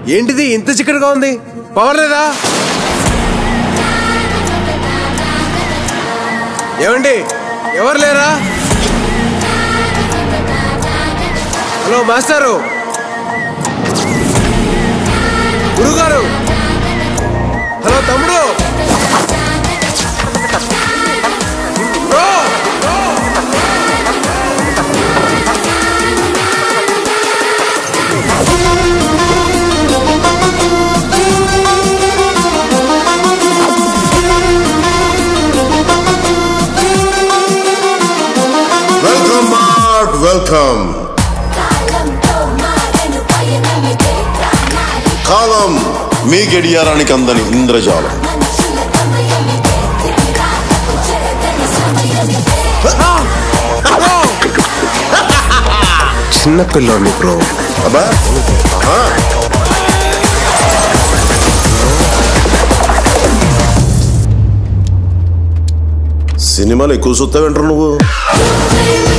ఏంటిది ఇంత చిక్కడగా ఉంది పవర్ లేదా ఏమండి ఎవరు లేరా హలో మాస్టారు గురుగారు హలో తమ్ముడు బ్రో వెల్కమ్ బాక్ వెల్కమ్ కాలం మీ గడియారానికి అందని ఇంద్రజాలం చిన్న పిల్లోని బ్రో అబ్బా ఆ. సినిమాలు ఎక్కువ చూస్తావేంటారు నువ్వు